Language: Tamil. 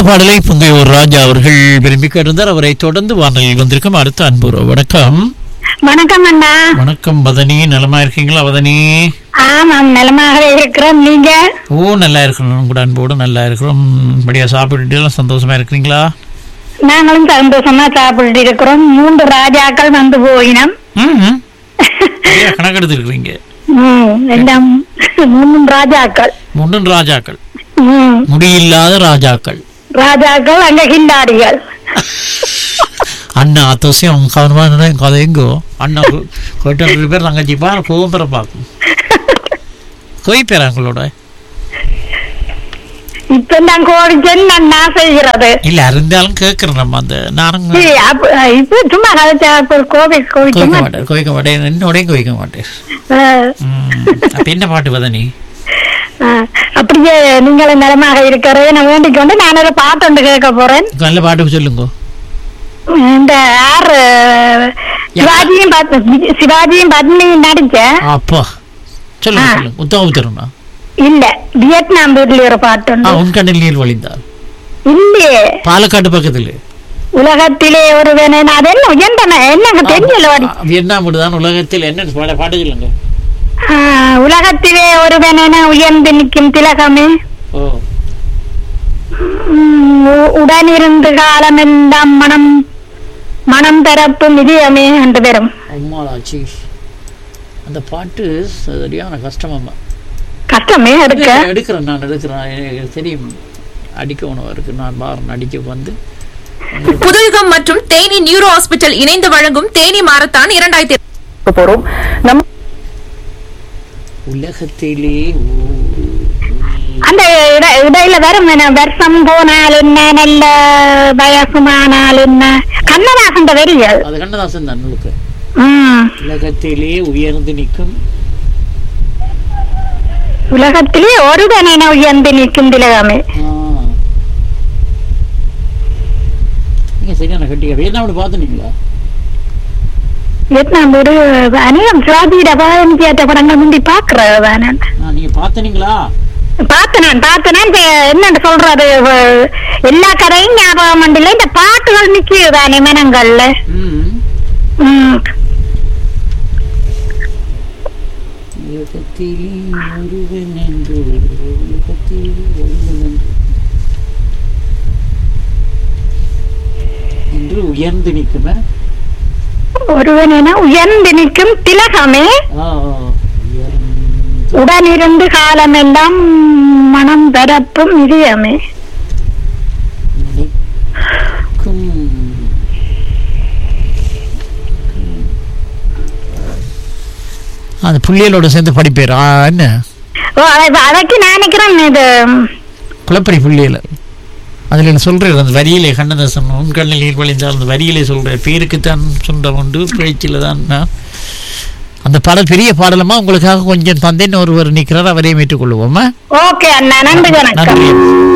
பாடலை புங்கையூர் ராஜா அவர்கள் விரும்பி கேட்டிருந்தார் அவரை தொடர்ந்து வானொலியில் வந்திருக்கும் அடுத்த அன்புறோ வணக்கம் வணக்கம் அண்ணா வணக்கம் பதனி நலமா இருக்கீங்களா பதனி ஆமாம் நலமாக இருக்கிறோம் நீங்க ஓ நல்லா இருக்கணும் கூட அன்போடு நல்லா இருக்கிறோம் இப்படியா சாப்பிட்டுட்டு எல்லாம் சந்தோஷமா இருக்கிறீங்களா நாங்களும் சந்தோஷமா சாப்பிட்டு இருக்கிறோம் மூன்று ராஜாக்கள் வந்து போயினோம் ம் சரியா கணக்கெடுத்து இருக்கிறீங்க ம், எல்லாம் மூன்று ராஜாக்கள் முன்னன் ராஜாக்கள் ம், முடியில்லாத ராஜாக்கள் ராஜாக்கள் அங்க கிண்டாடிகள் அண்ணா அத்தவசியம் கவனமா இருந்தா கதைங்கோ அண்ணா கேட்ட ரெண்டு பேர் தங்கச்சி பாரு கோவம் பெற பார்க்கும் கோய் பேராங்களோட இப்ப நான் கோடிச்சேன் அண்ணா செய்கிறது இல்ல இருந்தாலும் கேட்கறேன் நம்ம அந்த நானும் சீ, அப்ப- இப்ப சும்மா கதைச்சா இப்ப கோவில் கோய்க்க கோவிச்சுமா மாட்டேன் கோய்க்க மாட்டேன் என்னோடையும் கோய்க்க மாட்டேன் ம். அப்ப என்ன பாட்டு பதனி அப்படியே நீங்களும் நலமாக இருக்கிறது நான் வேண்டிக் கொண்டு நான் ஒரு பாட்டு ஒன்று கேட்க போறேன் நல்ல பாட்டு சொல்லுங்க இந்த ஆறு சிவாஜியும் பத்- சிவாஜியும் பத்மினியும் நடிச்ச அப்பா சொல்லுங்க ஆ. சொல்லுங்க உத்தமபுத்திரனா இல்ல வியட்நாம் வீட்டுல ஒரு பாட்டு ஆ உண்டு உன் கண்ணில் நீர் வழிந்தார் இல்லையே பாலக்காட்டு பக்கத்துல உலகத்திலே ஒருவன் அது என்ன உயர்ந்தன என்னங்க தெரியல வாடி. வியட்நாம் தான் உலகத்தில் என்ன பாட- பாட்டு சொல்லுங்க ஆ, உலகத்திலே ஒருவன் என உயர்ந்து நிற்கும் திலகமே ஓ உம், உ- உடனிருந்து காலமெல்லாம் மனம் மனம் பரப்பும் இதயமே என்று பெறும் அம்மாளாச்சி அந்த பாட்டு சரியான கஷ்டமாம்மா கஷ்டமே எடுக்க எடுக்கிறேன் நான் எடுக்கிறேன் எனக்கு தெரியும் அடிக்க உணவு இருக்கு நான் பாரன் அடிக்க வந்து புதுயுகம் மற்றும் தேனி நியூரோ ஹாஸ்பிட்டல் இணைந்து வழங்கும் தேனி மாரத்தான் இரண்டாயிரத்தி போறோம் நம்ம உலகத்திலே அந்த இட- இடையில வரும் என்ன, வருஷம் போனால் என்ன நல்ல வயசுமானால் என்ன கண்ணதாசன் வரிகள் அது கண்ணதாசன் தான் உங்களுக்கு உம் உலகத்திலே உயர்ந்து நிற்கும் உலகத்திலே ஒருவன் என உயர்ந்து நிற்கும் திலகமே ஆ. நீங்க சரியான கட்டிக்க வியட்நாமில் பார்த்துனீங்களா வியட்நாம் ஒரு அநேகம் சிவாஜியிட எம்ஜிஆர் படங்கள் முந்தி பாக்குறது நான் ஆ, நீங்க பார்த்தனீங்களா பார்த்து நான் பார்த்து நான் இப்ப என்னன்னு சொல்றது வ- எல்லா கதையும் ஞாபகம் மண்டில இந்த பாட்டுகள் நிக்குது தானே மனங்கள்ல ம் உம் உலகத்திலே ஒருவன் என்று உலகத்திலே ஒருவன் என்று என்று உயர்ந்து நிற்குமே ஒருவன் என உயர்ந்து நிற்கும் திலகமே ஆ ஆ, உயர்ந்து உடனிருந்து காலமெல்லாம் மனம் பரப்பும் இதயமே நிற்கும் அந்த புள்ளியலோட சேர்ந்து படிப்பேர் ஆ, என்ன ஓ அத- அதற்கு நான் நினைக்கிறேன் இது குளப்படி புள்ளியல அதில் சொல்கிறார் அந்த வரியிலே கண்ணதாசன் உன் கண்ணில் நீர் வழிந்தால் அந்த வரியிலே சொல்கிறார் பேருக்குத்தான் சொந்தம் உண்டு பேச்சில் தான் நான். அந்த பாடல் பெரிய பாடலமா உங்களுக்காக கொஞ்சம் தந்தேன்னு ஒருவர் நிற்கிறார் அவரையும் ஏற்றுக்கொள்வோமா ஓகே அண்ணா நன்றி வணக்கம் நன்றி